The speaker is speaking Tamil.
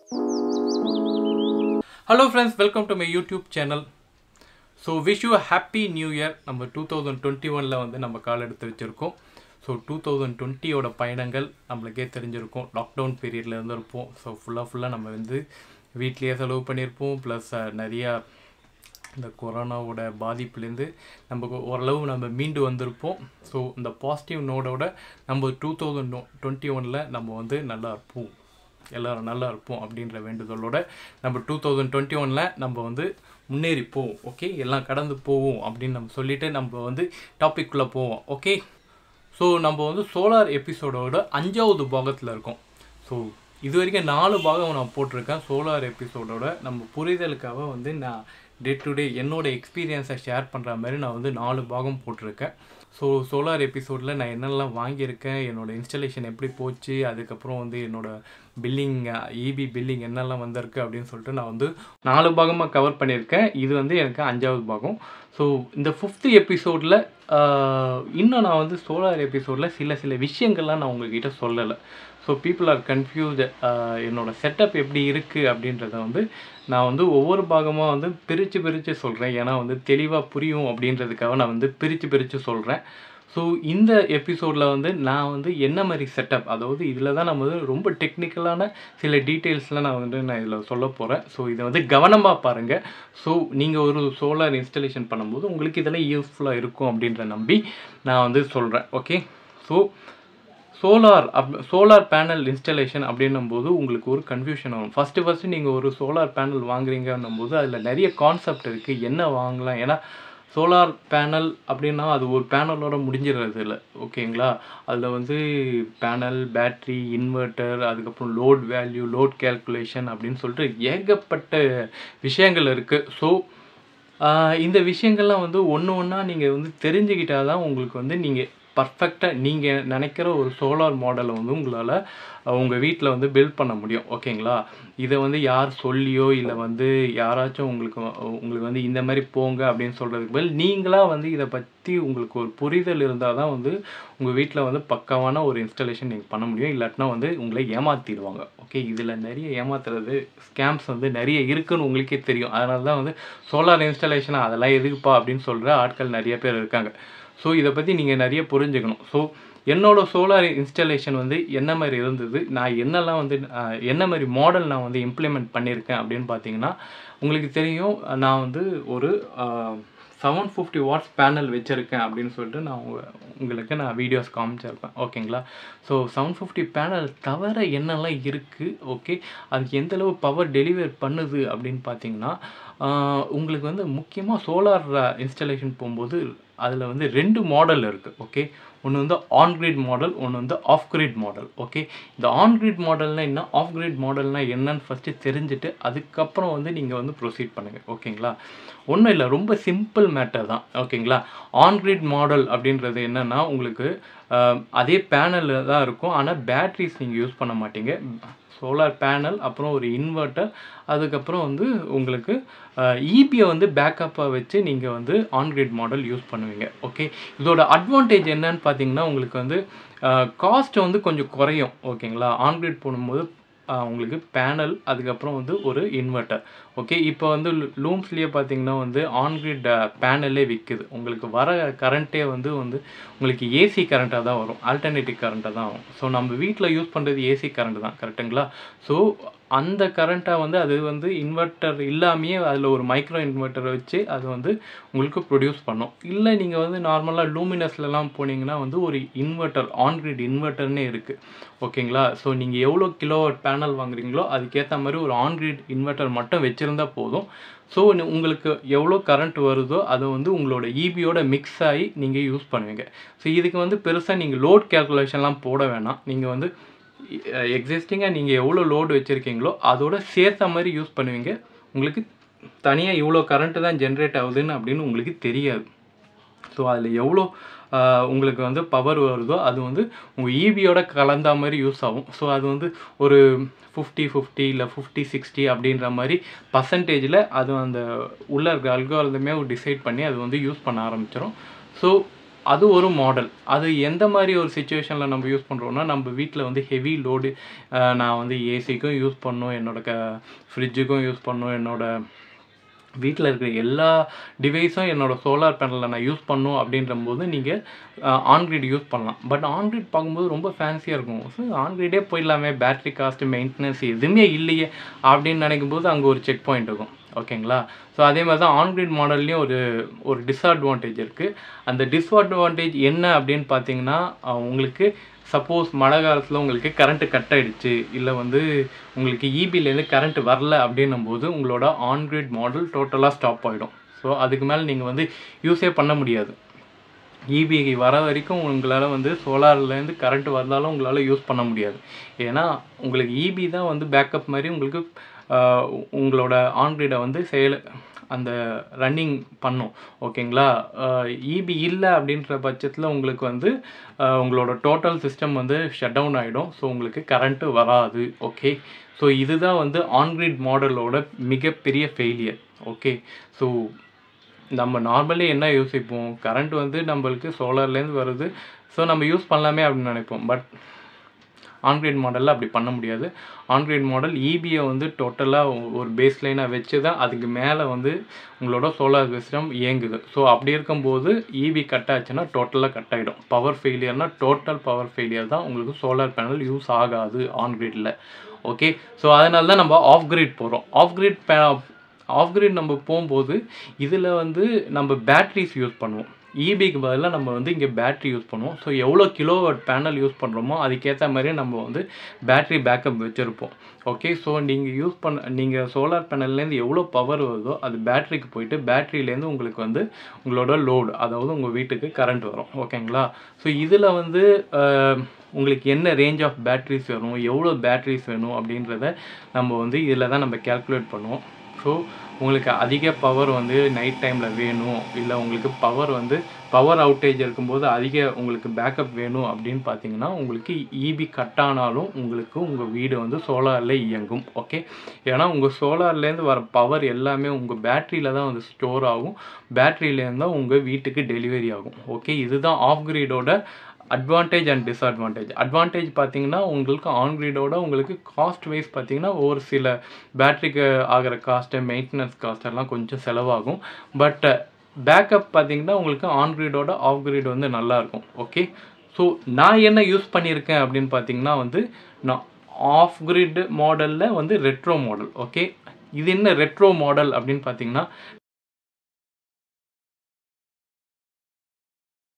hello friends welcome to my YouTube channel so wish you happy new year நம்ம டூ தௌசண்ட் டுவெண்ட்டி ஒனில் வந்து நம்ம கால் எடுத்து வச்சுருக்கோம் ஸோ டூ தௌசண்ட் டுவெண்ட்டியோட பயணங்கள் நம்மளுக்கே தெரிஞ்சிருக்கும் லாக்டவுன் பீரியடில் இருந்திருப்போம் ஸோ ஃபுல்லாக ஃபுல்லாக நம்ம வந்து வீட்லேயே செலவு பண்ணியிருப்போம் ப்ளஸ் நிறையா இந்த கொரோனாவோட பாதிப்புலேருந்து நம்ம ஓரளவு நம்ம மீண்டு வந்திருப்போம் ஸோ இந்த பாசிட்டிவ் நோடோட நம்ம டூ தௌசண்ட் டுவெண்ட்டி ஒனில் நம்ம வந்து நல்லா இருப்போம் எல்லோரும் நல்லா இருப்போம் அப்படின்ற வேண்டுதலோட நம்ம டூ தௌசண்ட் டுவெண்ட்டி ஒனில் நம்ம வந்து முன்னேறிப்போம் ஓகே எல்லாம் கடந்து போவோம் அப்படின்னு நம்ம சொல்லிவிட்டு நம்ம வந்து டாபிக்குள்ளே போவோம் ஓகே ஸோ நம்ம வந்து சோலார் எபிசோடோட அஞ்சாவது பாகத்தில் இருக்கோம் ஸோ இது வரைக்கும் நாலு பாகம் நான் போட்டிருக்கேன் சோலார் எபிசோடோட நம்ம புரிதலுக்காக வந்து நான் டே டு டே என்னோட எக்ஸ்பீரியன்ஸை ஷேர் பண்ணுற மாதிரி நான் வந்து நாலு பாகம் போட்டிருக்கேன் ஸோ சோலார் எபிசோடில் நான் என்னெல்லாம் வாங்கியிருக்கேன் என்னோட இன்ஸ்டலேஷன் எப்படி போச்சு அதுக்கப்புறம் வந்து என்னோட பில்லிங் இபி பில்லிங் என்னெல்லாம் வந்திருக்கு அப்படின்னு சொல்லிட்டு நான் வந்து நாலு பாகமாக கவர் பண்ணியிருக்கேன் இது வந்து எனக்கு அஞ்சாவது பாகம் ஸோ இந்த ஃபிஃப்த்து எபிசோடில் இன்னும் நான் வந்து சோலார் எபிசோடில் சில சில விஷயங்கள்லாம் நான் உங்ககிட்ட சொல்லலை ஸோ பீப்புள் ஆர் கன்ஃபியூஸ்டு என்னோடய செட்டப் எப்படி இருக்குது அப்படின்றத வந்து நான் வந்து ஒவ்வொரு பாகமாக வந்து பிரித்து பிரித்து சொல்கிறேன் ஏன்னா வந்து தெளிவாக புரியும் அப்படின்றதுக்காக நான் வந்து பிரித்து பிரித்து சொல்கிறேன் ஸோ இந்த எபிசோடில் வந்து நான் வந்து என்ன மாதிரி செட்டப் அதாவது இதில் தான் நம்ம வந்து ரொம்ப டெக்னிக்கலான சில டீட்டெயில்ஸ்லாம் நான் வந்து நான் இதில் சொல்ல போகிறேன் ஸோ இதை வந்து கவனமாக பாருங்கள் ஸோ நீங்கள் ஒரு சோலார் இன்ஸ்டலேஷன் பண்ணும்போது உங்களுக்கு இதெல்லாம் யூஸ்ஃபுல்லாக இருக்கும் அப்படின்ற நம்பி நான் வந்து சொல்கிறேன் okay so solar up solar panel installation அப்படின்னும் போது உங்களுக்கு ஒரு கன்ஃபியூஷன் வரும் ஃபஸ்ட்டு ஃபஸ்ட்டு நீங்கள் ஒரு சோலார் பேனல் வாங்குறீங்கன்னும் போது அதில் நிறைய கான்செப்ட் இருக்குது என்ன வாங்கலாம் ஏன்னா சோலார் பேனல் அப்படின்னா அது ஒரு பேனலோட முடிஞ்சிடுறது இல்லை ஓகேங்களா அதில் வந்து பேனல் பேட்ரி இன்வெர்ட்டர் அதுக்கப்புறம் லோட் வேல்யூ லோட் கேல்குலேஷன் அப்படின்னு சொல்லிட்டு ஏகப்பட்ட விஷயங்கள் இருக்குது ஸோ இந்த விஷயங்கள்லாம் வந்து ஒன்று ஒன்றா நீங்கள் வந்து தெரிஞ்சுக்கிட்டால் தான் உங்களுக்கு வந்து நீங்கள் பர்ஃபெக்டாக நீங்கள் நினைக்கிற ஒரு சோலார் மாடலை வந்து உங்களால் உங்கள் வீட்டில் வந்து பில்ட் பண்ண முடியும் ஓகேங்களா இதை வந்து யார் சொல்லியோ இல்லை வந்து யாராச்சும் உங்களுக்கு உங்களுக்கு வந்து இந்த மாதிரி போங்க அப்படின்னு சொல்கிறதுக்கு பதில் நீங்களாக வந்து இதை பற்றி உங்களுக்கு ஒரு புரிதல் இருந்தால் தான் வந்து உங்கள் வீட்டில் வந்து பக்காவான ஒரு இன்ஸ்டாலேஷன் நீங்கள் பண்ண முடியும் இல்லாட்டினா வந்து உங்களை ஏமாற்றிடுவாங்க ஓகே இதில் நிறைய ஏமாத்துறது ஸ்கேம்ஸ் வந்து நிறைய இருக்குன்னு உங்களுக்கே தெரியும் அதனால தான் வந்து சோலார் இன்ஸ்டாலேஷன் அதெல்லாம் எதுக்குப்பா அப்படின்னு சொல்கிற ஆட்கள் நிறைய பேர் இருக்காங்க ஸோ இதை பற்றி நீங்கள் நிறைய புரிஞ்சுக்கணும் ஸோ என்னோடய சோலார் இன்ஸ்டாலேஷன் வந்து என்ன மாதிரி இருந்தது நான் என்னெல்லாம் வந்து என்ன மாதிரி மாடல் நான் வந்து இம்ப்ளிமெண்ட் பண்ணியிருக்கேன் அப்படின்னு பார்த்தீங்கன்னா உங்களுக்கு தெரியும் நான் வந்து ஒரு செவன் ஃபிஃப்டி வாட்ஸ் பேனல் வச்சுருக்கேன் அப்படின்னு சொல்லிட்டு நான் உங்களுக்கு நான் வீடியோஸ் காமிச்சிருப்பேன் ஓகேங்களா ஸோ செவன் ஃபிஃப்டி பேனல் தவிர என்னெல்லாம் இருக்குது ஓகே அது எந்தளவு பவர் டெலிவர் பண்ணுது அப்படின்னு பார்த்தீங்கன்னா உங்களுக்கு வந்து முக்கியமாக சோலார் இன்ஸ்டாலேஷன் போகும்போது அதில் வந்து ரெண்டு மாடல் இருக்குது ஓகே ஒன்று வந்து ஆன் கிரிட் மாடல் ஒன்று வந்து ஆஃப் கிரிட் மாடல் ஓகே இந்த ஆன் கிரிட் மாடல்னால் என்ன ஆஃப் கிரிட் மாடல்னால் என்னன்னு ஃபஸ்ட்டு தெரிஞ்சுட்டு அதுக்கப்புறம் வந்து நீங்கள் வந்து ப்ரொசீட் பண்ணுங்கள் ஓகேங்களா ஒன்றும் இல்லை ரொம்ப சிம்பிள் மேட்டர் தான் ஓகேங்களா ஆன் கிரிட் மாடல் அப்படின்றது என்னென்னா உங்களுக்கு அதே பேனலில் தான் இருக்கும் ஆனால் பேட்ரிஸ் நீங்கள் யூஸ் பண்ண மாட்டீங்க சோலார் பேனல் அப்புறம் ஒரு இன்வெர்ட்டர் அதுக்கப்புறம் வந்து உங்களுக்கு இபியை வந்து பேக்கப்பாக வச்சு நீங்கள் வந்து ஆன்கிரிட் மாடல் யூஸ் பண்ணுவீங்க ஓகே இதோட அட்வான்டேஜ் என்னன்னு பார்த்தீங்கன்னா உங்களுக்கு வந்து காஸ்ட் வந்து கொஞ்சம் குறையும் ஓகேங்களா ஆன்கிரிட் போடும்போது உங்களுக்கு பேனல் அதுக்கப்புறம் வந்து ஒரு இன்வெர்ட்டர் ஓகே இப்போ வந்து லூம்ஸ்லேயே பார்த்தீங்கன்னா வந்து ஆன்கிரிட் பேனலே விற்குது உங்களுக்கு வர கரண்ட்டே வந்து வந்து உங்களுக்கு ஏசி கரண்ட்டாக தான் வரும் ஆல்டர்னேட்டிவ் கரண்ட்டாக தான் வரும் ஸோ நம்ம வீட்டில் யூஸ் பண்ணுறது ஏசி கரண்ட் தான் கரெக்டுங்களா ஸோ அந்த கரண்ட்டாக வந்து அது வந்து இன்வெர்ட்டர் இல்லாமையே அதில் ஒரு மைக்ரோ இன்வெர்ட்டரை வச்சு அது வந்து உங்களுக்கு ப்ரொடியூஸ் பண்ணும் இல்லை நீங்கள் வந்து நார்மலாக லூமினஸ்லலாம் போனீங்கன்னா வந்து ஒரு இன்வெர்ட்டர் ஆன்கிரிட் இன்வெர்ட்டர்னே இருக்குது ஓகேங்களா ஸோ நீங்கள் எவ்வளோ கிலோவாட் பேனல் வாங்குறீங்களோ அதுக்கேற்ற மாதிரி ஒரு ஆன்கிரிட் இன்வெர்ட்டர் மட்டும் வச்சுருந்தா போதும் ஸோ உங்களுக்கு எவ்வளோ கரண்ட் வருதோ அதை வந்து உங்களோட இபியோட மிக்ஸ் ஆகி நீங்கள் யூஸ் பண்ணுவீங்க ஸோ இதுக்கு வந்து பெருசாக நீங்கள் லோட் கேல்குலேஷன்லாம் போட வேணாம் நீங்கள் வந்து எக்ஸிஸ்டிங்காக நீங்கள் எவ்வளோ லோடு வச்சுருக்கீங்களோ அதோட சேர்த்த மாதிரி யூஸ் பண்ணுவீங்க உங்களுக்கு தனியாக இவ்வளோ கரண்ட்டு தான் ஜென்ரேட் ஆகுதுன்னு அப்படின்னு உங்களுக்கு தெரியாது ஸோ அதில் எவ்வளோ உங்களுக்கு வந்து பவர் வருதோ அது வந்து உங்கள் இபியோட கலந்த மாதிரி யூஸ் ஆகும் ஸோ அது வந்து ஒரு ஃபிஃப்டி ஃபிஃப்டி இல்லை ஃபிஃப்டி சிக்ஸ்டி அப்படின்ற மாதிரி பர்சன்டேஜில் அது அந்த உள்ள இருக்க அல்காரதமே டிசைட் பண்ணி அது வந்து யூஸ் பண்ண ஆரம்பிச்சிடும் ஸோ அது ஒரு மாடல் அது எந்த மாதிரி ஒரு சுச்சுவேஷனில் நம்ம யூஸ் பண்ணுறோம்னா நம்ம வீட்டில் வந்து ஹெவி லோடு நான் வந்து ஏசிக்கும் யூஸ் பண்ணணும் என்னோட க ஃப்ரிட்ஜுக்கும் யூஸ் பண்ணணும் என்னோட வீட்டில் இருக்கிற எல்லா டிவைஸும் என்னோடய சோலார் பேனலில் நான் யூஸ் பண்ணும் அப்படின்ற போது நீங்கள் ஆன்கிரிட் யூஸ் பண்ணலாம் பட் ஆன்கிரிட் பார்க்கும்போது ரொம்ப ஃபேன்சியாக இருக்கும் ஸோ ஆன்கிரிடே போயிடலாமே பேட்ரி காஸ்ட்டு மெயின்டெனன்ஸ் எதுவுமே இல்லையே அப்படின்னு நினைக்கும் போது அங்கே ஒரு செக் பாயிண்ட் இருக்கும் ஓகேங்களா ஸோ அதே மாதிரி தான் ஆன்கிரிட் மாடல்லையும் ஒரு ஒரு டிஸ்அட்வான்டேஜ் இருக்குது அந்த டிஸ்அட்வான்டேஜ் என்ன அப்படின்னு பார்த்தீங்கன்னா அஹ், உங்களுக்கு சப்போஸ் மழை காலத்தில் உங்களுக்கு கரண்ட்டு கட் ஆயிடுச்சு இல்லை வந்து உங்களுக்கு இபிலேருந்து கரண்ட் வரல அப்படின்னும் போது உங்களோட ஆன்கிரிட் மாடல் டோட்டலாக ஸ்டாப் ஆகிடும் ஸோ அதுக்கு மேலே நீங்கள் வந்து யூஸே பண்ண முடியாது இபி வர வரைக்கும் உங்களால் வந்து சோலார்லேருந்து கரண்ட் வந்தாலும் உங்களால் யூஸ் பண்ண முடியாது ஏன்னா உங்களுக்கு இபி தான் வந்து பேக்கப் மாதிரி உங்களுக்கு ஆஹ், உங்களோட ஆன்கிரிடை வந்து செயல் அந்த ரன்னிங் பண்ணும் ஓகேங்களா இபி இல்லை அப்படின்ற பட்சத்தில் உங்களுக்கு வந்து ஆஹ், உங்களோட டோட்டல் சிஸ்டம் வந்து ஷட் டவுன் ஆகிடும் ஸோ உங்களுக்கு கரண்ட்டு வராது ஓகே ஸோ இதுதான் வந்து ஆன்கிரிட் மாடலோட மிகப்பெரிய ஃபெயிலியர் ஓகே ஸோ நம்ம நார்மலி என்ன யோசிப்போம் கரண்ட் வந்து நம்மளுக்கு சோலார்லேருந்து வருது ஸோ நம்ம யூஸ் பண்ணலாமே அப்படின்னு நினைப்போம் பட் ஆன்கிரிட் மாடலில் அப்படி பண்ண முடியாது ஆன்கிரிட் மாடல் இபியை வந்து டோட்டலாக ஒரு பேஸ் லைனாக வச்சு தான் அதுக்கு மேலே வந்து உங்களோட சோலார் சிஸ்டம் இயங்குது ஸோ அப்படி இருக்கும்போது இபி கட் ஆச்சுன்னா டோட்டலாக கட் ஆகிடும் பவர் ஃபெயிலியர்னா டோட்டல் பவர் ஃபெயிலியர் தான் உங்களுக்கு சோலார் பேனல் யூஸ் ஆகாது ஆன்கிரிட்டில் ஓகே ஸோ அதனால தான் நம்ம ஆஃப் கிரிட் போகிறோம் ஆஃப் கிரிட் ஆஃப் கிரிட் நம்ம போகும்போது இதில் வந்து நம்ம பேட்ரிஸ் யூஸ் பண்ணுவோம் இபிக்கு பதிலாக நம்ம வந்து இங்கே பேட்ரி யூஸ் பண்ணுவோம் ஸோ எவ்வளோ கிலோவாட் பேனல் யூஸ் பண்ணுறோமோ அதுக்கேற்ற மாதிரி நம்ம வந்து பேட்ரி பேக்கப் வச்சுருப்போம் ஓகே ஸோ நீங்கள் யூஸ் பண்ண நீங்கள் சோலார் பேனல்லேருந்து எவ்வளோ பவர் வருதோ அது பேட்டரிக்கு போயிட்டு பேட்டரியிலேருந்து உங்களுக்கு வந்து உங்களோட லோடு அதாவது உங்கள் வீட்டுக்கு கரண்ட் வரும் ஓகேங்களா ஸோ இதில் வந்து அஹ், உங்களுக்கு என்ன ரேஞ்ச் ஆஃப் பேட்ரிஸ் வேணும் எவ்வளோ பேட்ரிஸ் வேணும் அப்படின்றத நம்ம வந்து இதில் தான் நம்ம கேல்குலேட் பண்ணுவோம் ஸோ உங்களுக்கு அதிக பவர் வந்து நைட் டைமில் வேணும் இல்லை உங்களுக்கு பவர் வந்து பவர் அவுட்டேஜ் இருக்கும்போது அதிக உங்களுக்கு பேக்கப் வேணும் அப்படின்னு பார்த்தீங்கன்னா உங்களுக்கு இபி கட் ஆனாலும் உங்களுக்கு உங்கள் வீடு வந்து சோலாரில் இயங்கும் ஓகே ஏன்னா உங்கள் சோலார்லேருந்து வர பவர் எல்லாமே உங்கள் பேட்டரியில் தான் வந்து ஸ்டோர் ஆகும் பேட்டரியிலேருந்து தான் உங்கள் வீட்டுக்கு டெலிவரி ஆகும் ஓகே இதுதான் ஆஃப் கிரீடோட அட்வான்டேஜ் அண்ட் டிஸ்அட்வான்டேஜ் அட்வான்டேஜ் பார்த்தீங்கன்னா உங்களுக்கு ஆன்கிரிடோட உங்களுக்கு காஸ்ட் வைஸ் பார்த்தீங்கன்னா ஒரு சில பேட்டரிக்கு ஆகிற காஸ்ட்டு மெயின்டெனன்ஸ் காஸ்ட் எல்லாம் கொஞ்சம் செலவாகும் பட் பேக்கப் பார்த்தீங்கன்னா உங்களுக்கு ஆன்கிரிடோட ஆஃப் கிரிட் வந்து நல்லா இருக்கும் ஓகே ஸோ நான் என்ன யூஸ் பண்ணியிருக்கேன் அப்படின்னு பார்த்தீங்கன்னா வந்து நான் ஆஃப் கிரிட் மாடலில் வந்து ரெட்ரோ மாடல் ஓகே இது என்ன ரெட்ரோ மாடல் அப்படின்னு பார்த்தீங்கன்னா